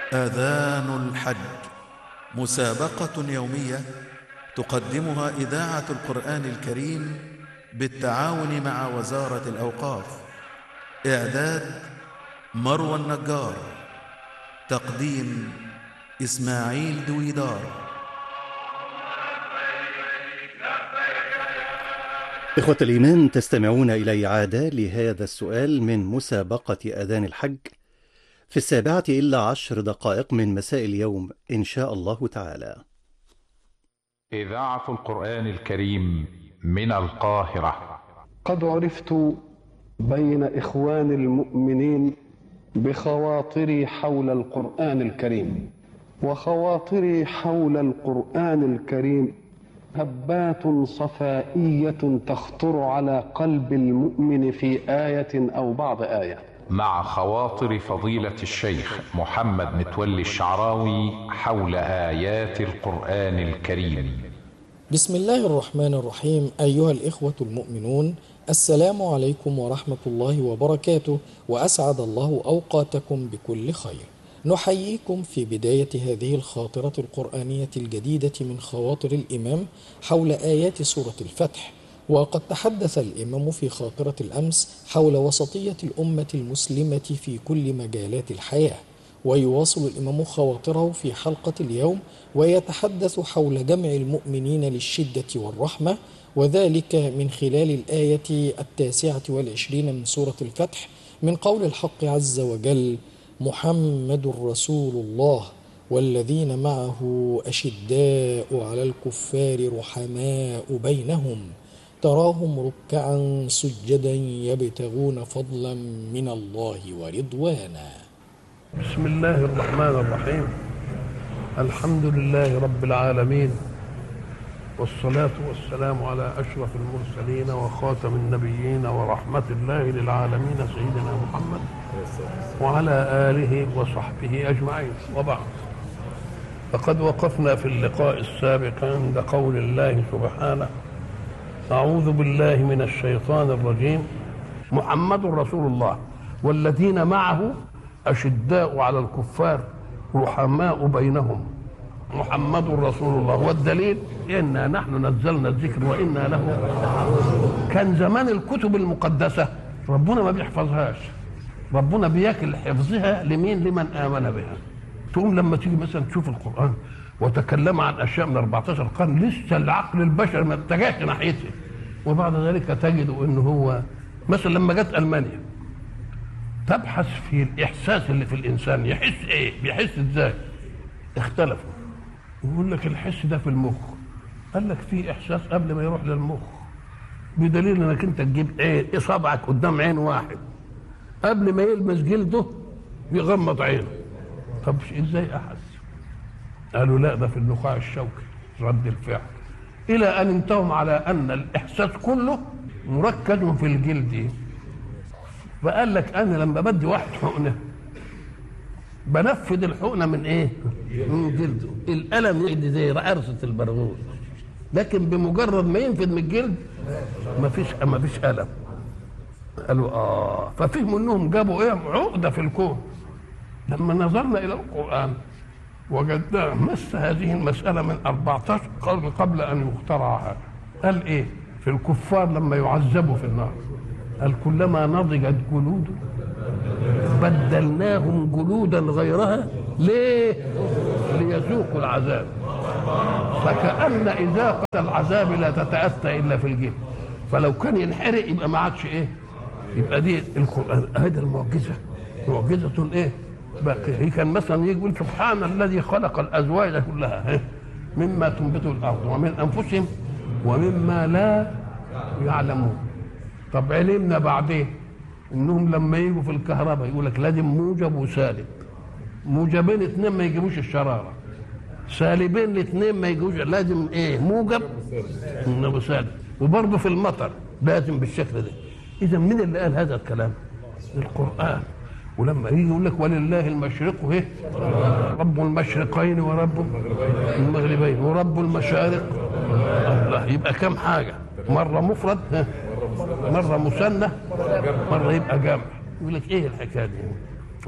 آذان الحج مسابقة يومية تقدمها إذاعة القرآن الكريم بالتعاون مع وزارة الأوقاف إعداد مروى النجار تقديم إسماعيل دويدار إخوة الإيمان تستمعون إلى إعادة لهذا السؤال من مسابقة أذان الحج في السابعة إلا عشر دقائق من مساء اليوم إن شاء الله تعالى إذاعة القرآن الكريم من القاهرة قد عرفت بين إخوان المؤمنين بخواطري حول القرآن الكريم وخواطري حول القرآن الكريم هبات صفائية تخطر على قلب المؤمن في آية أو بعض آية مع خواطر فضيلة الشيخ محمد متولي الشعراوي حول آيات القرآن الكريم بسم الله الرحمن الرحيم أيها الإخوة المؤمنون السلام عليكم ورحمة الله وبركاته وأسعد الله أوقاتكم بكل خير نحييكم في بداية هذه الخاطرة القرآنية الجديدة من خواطر الإمام حول آيات سورة الفتح وقد تحدث الإمام في خاطرة الأمس حول وسطية الأمة المسلمة في كل مجالات الحياة ويواصل الإمام خواطره في حلقة اليوم ويتحدث حول جمع المؤمنين للشدة والرحمة وذلك من خلال الآية التاسعة والعشرين من سورة الفتح من قول الحق عز وجل محمد رسول الله والذين معه أشداء على الكفار رحماء بينهم تراهم ركعا سجدا يبتغون فضلا من الله ورضوانا بسم الله الرحمن الرحيم الحمد لله رب العالمين والصلاة والسلام على أشرف المرسلين وخاتم النبيين ورحمة الله للعالمين سيدنا محمد وعلى آله وصحبه أجمعين وبعد فقد وقفنا في اللقاء السابق عند قول الله سبحانه أعوذ بالله من الشيطان الرجيم محمد رسول الله والذين معه أشداء على الكفار رحماء بينهم محمد رسول الله والدليل إنا نحن نزلنا الذكر وإنا له كان زمان الكتب المقدسة ربنا ما بيحفظهاش ربنا بياكل حفظها لمين لمن آمن بها تقوم لما تيجي مثلا تشوف القرآن وتكلم عن أشياء من 14 قرن لسه العقل البشري ما اتجهش ناحيتها وبعد ذلك تجد انه هو مثلا لما جت المانيا تبحث في الاحساس اللي في الانسان يحس ايه بيحس ازاي اختلفوا يقول لك الحس ده في المخ قال لك في احساس قبل ما يروح للمخ بدليل انك انت تجيب عين اصابعك قدام عين واحد قبل ما يلمس جلده يغمض عينه طب ازاي احس قالوا لا ده في النخاع الشوكي رد الفعل الى ان انتهوا على ان الاحساس كله مركز في الجلد فقال لك انا لما بدي واحد حقنه بنفذ الحقنه من ايه؟ من جلده الالم يجي زي عرسه البرغوث لكن بمجرد ما ينفذ من الجلد ما فيش ما فيش الم قالوا اه ففهموا انهم جابوا ايه عقده في الكون لما نظرنا الى القران وجدناه مس هذه المسألة من 14 قرن قبل أن يخترع هذا قال إيه في الكفار لما يعذبوا في النار قال كلما نضجت جلود بدلناهم جلودا غيرها ليه ليذوقوا العذاب فكأن إذاقة العذاب لا تتأتى إلا في الجلد فلو كان ينحرق يبقى ما عادش إيه يبقى دي القرآن هذه المعجزة معجزة إيه باقي هي كان مثلا يقول سبحان الذي خلق الازواج كلها مما تنبت الارض ومن انفسهم ومما لا يعلمون طب علمنا بعدين انهم لما يجوا في الكهرباء يقول لك لازم موجب وسالب موجبين اثنين ما يجيبوش الشراره سالبين الاثنين ما يجيبوش لازم ايه موجب وسالب وبرضه في المطر لازم بالشكل ده اذا مين اللي قال هذا الكلام القران ولما يجي يقول لك ولله المشرق ايه رب المشرقين ورب المغربين ورب المشارق الله يبقى كم حاجه مره مفرد مره مثنى مره يبقى جمع يقول لك ايه الحكايه دي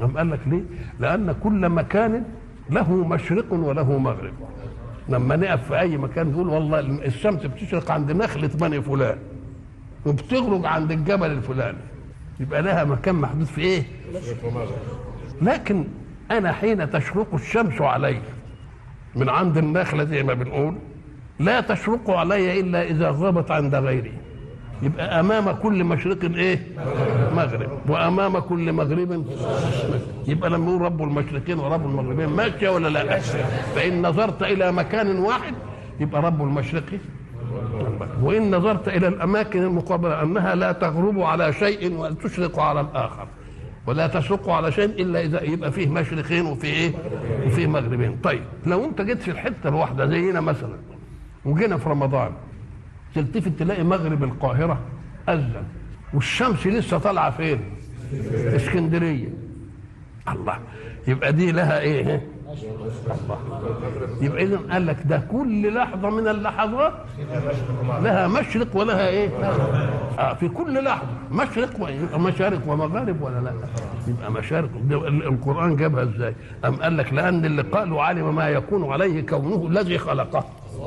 أم قال لك ليه؟ لأن كل مكان له مشرق وله مغرب لما نقف في أي مكان نقول والله الشمس بتشرق عند نخلة بني فلان وبتغرب عند الجبل الفلاني يبقى لها مكان محدود في إيه؟ لكن أنا حين تشرق الشمس علي من عند النخلة زي ما بنقول لا تشرق علي إلا إذا غابت عند غيري يبقى امام كل مشرق ايه مغرب وامام كل مغرب مشرق يبقى لما يقول رب المشرقين ورب المغربين ماشيه ولا لا فان نظرت الى مكان واحد يبقى رب المشرق وان نظرت الى الاماكن المقابله انها لا تغرب على شيء ولا تشرق على الاخر ولا تشرق على شيء الا اذا يبقى فيه مشرقين وفيه ايه وفيه مغربين طيب لو انت جيت في الحته الواحده زينا مثلا وجينا في رمضان تلتفت تلاقي مغرب القاهرة أذن والشمس لسه طالعة فين؟ اسكندرية الله يبقى دي لها ايه؟ الله يبقى إذا قال لك ده كل لحظة من اللحظات لها مشرق ولها ايه؟ آه في كل لحظة مشرق يبقى مشارق ومغارب ولا لا؟ يبقى مشارق القرآن جابها ازاي؟ أم قال لك لأن اللي قالوا علم ما يكون عليه كونه الذي خلقه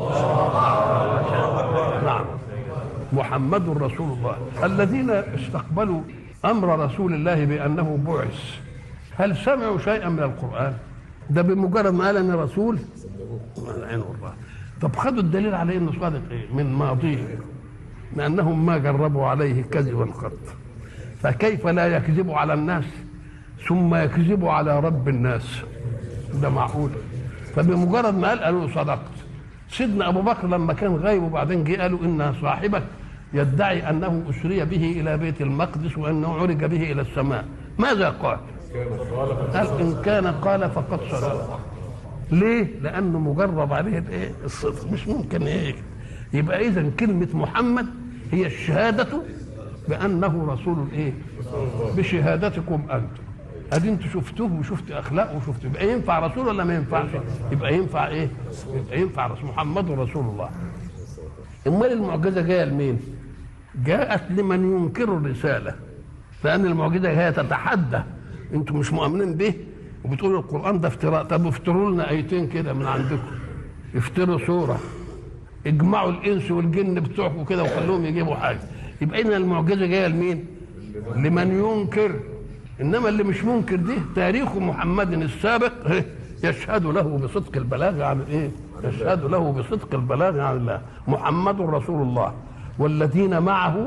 نعم محمد رسول الله الذين استقبلوا امر رسول الله بانه بعث هل سمعوا شيئا من القران ده بمجرد ما قال ان رسول عين الله طب خدوا الدليل على انه صادق ايه من ماضيه لانهم ما جربوا عليه كذبا قط فكيف لا يكذب على الناس ثم يكذب على رب الناس ده معقول فبمجرد ما قال قالوا صدقت سيدنا ابو بكر لما كان غايب وبعدين جه قالوا ان صاحبك يدعي انه اسري به الى بيت المقدس وانه عرج به الى السماء ماذا قال قال ان كان قال فقد صدق ليه لانه مجرب عليه الايه الصدق مش ممكن ايه يبقى اذا كلمه محمد هي الشهاده بانه رسول الايه بشهادتكم انتم ادي انتوا شفتوه وشفت اخلاقه وشفت يبقى ينفع رسول ولا ما ينفعش؟ يبقى ينفع ايه؟ يبقى ينفع رسول محمد رسول الله. امال المعجزه جايه لمين؟ جاءت لمن ينكر الرساله لان المعجزه هي تتحدى انتوا مش مؤمنين به وبتقولوا القران ده افتراء طب افتروا لنا ايتين كده من عندكم افتروا سوره اجمعوا الانس والجن بتوعكم كده وخلوهم يجيبوا حاجه يبقى اذا المعجزه جايه لمين؟ لمن ينكر انما اللي مش منكر ده تاريخ محمد السابق يشهد له بصدق البلاغ عن ايه؟ يشهد له بصدق البلاغ عن الله محمد رسول الله والذين معه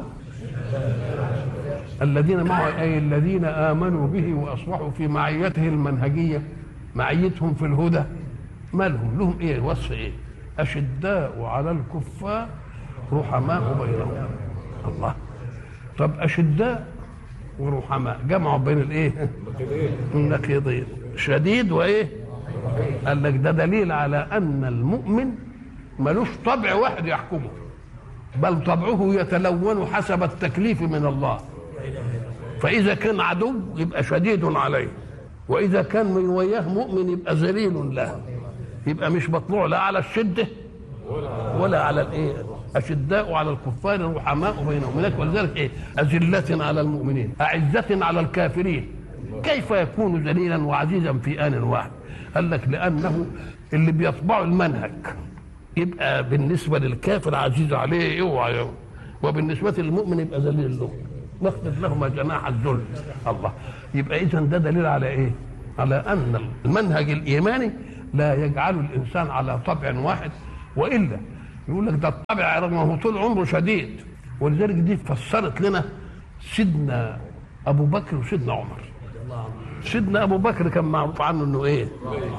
الذين معه اي الذين امنوا به واصبحوا في معيته المنهجيه معيتهم في الهدى ما لهم لهم ايه وصف ايه اشداء على الكفار رحماء بينهم الله طب اشداء ورحماء جمعوا بين الايه النقيضين شديد وايه قال لك ده دليل على ان المؤمن ملوش طبع واحد يحكمه بل طبعه يتلون حسب التكليف من الله فاذا كان عدو يبقى شديد عليه واذا كان من وياه مؤمن يبقى ذليل له يبقى مش مطلوع لا على الشده ولا على الايه أشداء على الكفار رحماء بينهم هناك ولذلك إيه أذلة على المؤمنين أعزة على الكافرين كيف يكون ذليلا وعزيزا في آن واحد قال لك لأنه اللي بيطبعوا المنهج يبقى بالنسبة للكافر عزيز عليه اوعى وبالنسبة للمؤمن يبقى ذليل له نخفض لهما جناح الذل الله يبقى إذا ده دليل على إيه؟ على أن المنهج الإيماني لا يجعل الإنسان على طبع واحد وإلا يقول لك ده الطبع رغم هو طول عمره شديد ولذلك دي فسرت لنا سيدنا ابو بكر وسيدنا عمر سيدنا ابو بكر كان معروف عنه انه ايه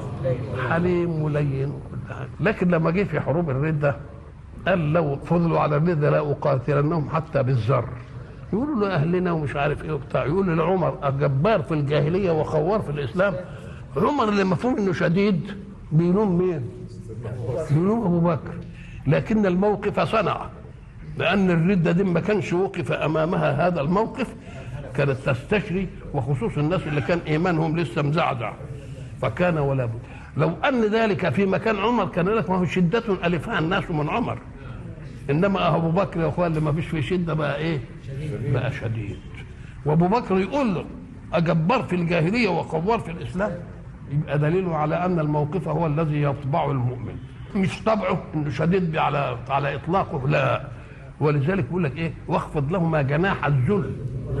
حليم ولين وكل حاجه لكن لما جه في حروب الرده قال لو فضلوا على الرده لا اقاتلنهم حتى بالذر يقولوا له اهلنا ومش عارف ايه وبتاع يقول لعمر جبار في الجاهليه وخوار في الاسلام عمر اللي مفهوم انه شديد بيلوم مين؟ بيلوم ابو بكر لكن الموقف صنع لأن الردة دي ما كانش وقف أمامها هذا الموقف كانت تستشري وخصوصا الناس اللي كان إيمانهم لسه مزعزع فكان ولا بد لو أن ذلك في مكان عمر كان لك ما هو شدة ألفها الناس من عمر إنما أبو بكر يا أخوان اللي ما فيش فيه شدة بقى إيه بقى شديد وأبو بكر يقول له جبار في الجاهليه وقوار في الاسلام يبقى دليل على ان الموقف هو الذي يطبع المؤمن مش طبعه انه شديد على على اطلاقه لا ولذلك بيقول لك ايه واخفض لهما جناح الذل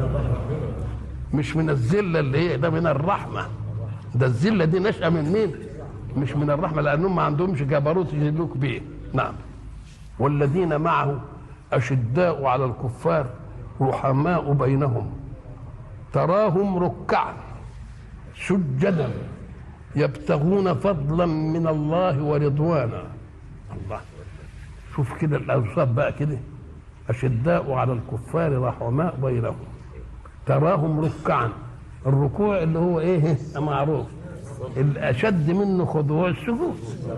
مش من الذله اللي هي ده من الرحمه ده الذله دي نشأة من مين؟ مش من الرحمه لانهم ما عندهمش جبروت يذلوك بيه نعم والذين معه اشداء على الكفار رحماء بينهم تراهم ركعا سجدا يبتغون فضلا من الله ورضوانا الله شوف كده الاوصاف بقى كده اشداء على الكفار رحماء بينهم تراهم ركعا الركوع اللي هو ايه معروف الاشد منه خضوع السجود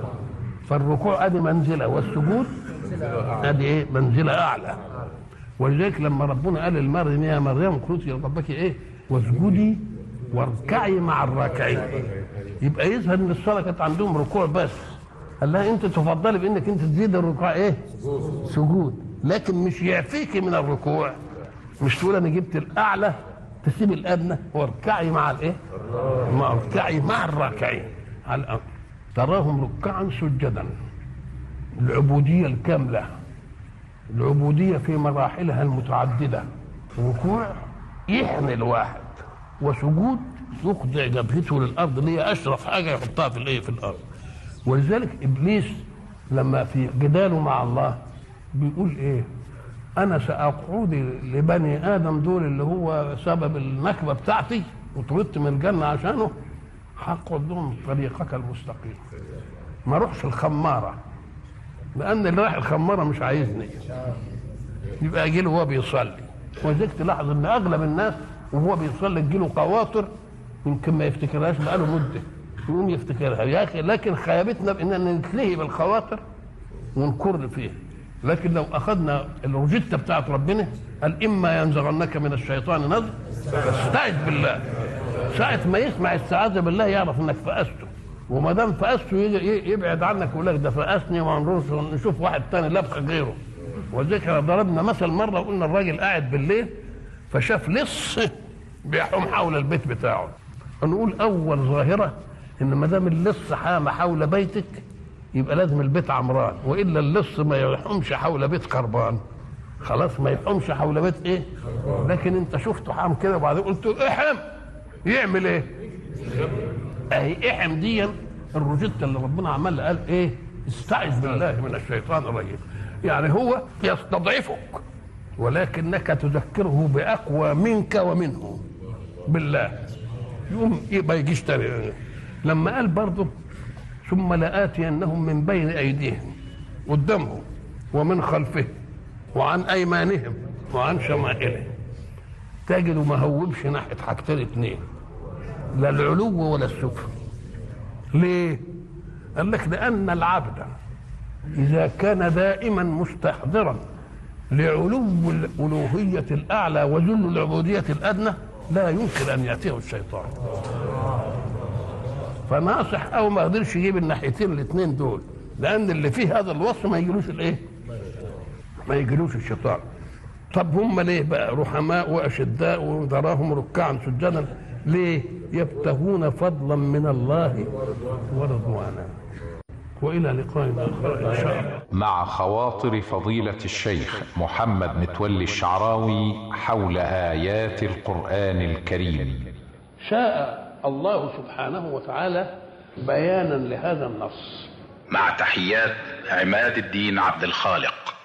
فالركوع ادي منزله والسجود ادي ايه منزله اعلى ولذلك لما ربنا قال لمريم يا مريم اقنتي لربك ايه واسجدي واركعي مع الراكعين يبقى يظهر ان الصلاه كانت عندهم ركوع بس قال لها انت تفضلي بانك انت تزيد الركوع ايه سجود لكن مش يعفيكي من الركوع مش تقول انا جبت الاعلى تسيب الادنى واركعي مع الايه مع اركعي مع الراكعين على الأمر. تراهم ركعا سجدا العبوديه الكامله العبوديه في مراحلها المتعدده ركوع يحمي الواحد وسجود يخضع جبهته للارض اللي هي اشرف حاجه يحطها في الايه في الارض ولذلك ابليس لما في جداله مع الله بيقول ايه انا ساقعد لبني ادم دول اللي هو سبب النكبه بتاعتي وطردت من الجنه عشانه هقعد لهم طريقك المستقيم ما اروحش الخماره لان اللي رايح الخماره مش عايزني يبقى يجي له وهو بيصلي ولذلك تلاحظ ان اغلب الناس وهو بيصلي تجي له قواطر يمكن ما يفتكرهاش بقاله مده يقوم يفتكرها يا اخي لكن خيبتنا باننا نتلهي بالخواطر ونكر فيها لكن لو اخذنا الروجيتا بتاعت ربنا قال اما ينزغنك من الشيطان نزغ فاستعذ بالله ساعة ما يسمع استعاذة بالله يعرف انك فأسته وما دام فأسته يجي يبعد عنك ويقول لك ده فأسني وما نروحش نشوف واحد تاني لبخ غيره ولذلك ضربنا مثل مرة وقلنا الراجل قاعد بالليل فشاف لص بيحوم حول البيت بتاعه نقول أول ظاهرة إن ما دام اللص حام حول بيتك يبقى لازم البيت عمران والا اللص ما يحومش حول بيت خربان خلاص ما يحومش حول بيت ايه لكن انت شفته حام كده وبعدين قلت له احم يعمل ايه اهي احم دي الروجيتا اللي ربنا عمل قال ايه استعذ بالله من الشيطان الرجيم يعني هو يستضعفك ولكنك تذكره باقوى منك ومنه بالله يقوم إيه ما يجيش تاني لما قال برضه ثم لآتينهم من بين أيديهم قدامهم ومن خلفهم وعن أيمانهم وعن شمائلهم تجد ما هوبش ناحية حاجتين اتنين لا العلو ولا السفل ليه؟ قال لك لأن العبد إذا كان دائما مستحضرا لعلو الألوهية الأعلى وذل العبودية الأدنى لا يمكن أن يأتيه الشيطان فناصح او ما قدرش يجيب الناحيتين الاثنين دول لان اللي فيه هذا الوصف ما يجيلوش الايه ما يجيلوش الشيطان طب هم ليه بقى رحماء واشداء وتراهم ركعا سجدا ليه يبتغون فضلا من الله ورضوانا والى لقاء اخر ان شاء الله مع خواطر فضيلة الشيخ محمد متولي الشعراوي حول آيات القرآن الكريم شاء الله سبحانه وتعالى بيانا لهذا النص مع تحيات عماد الدين عبد الخالق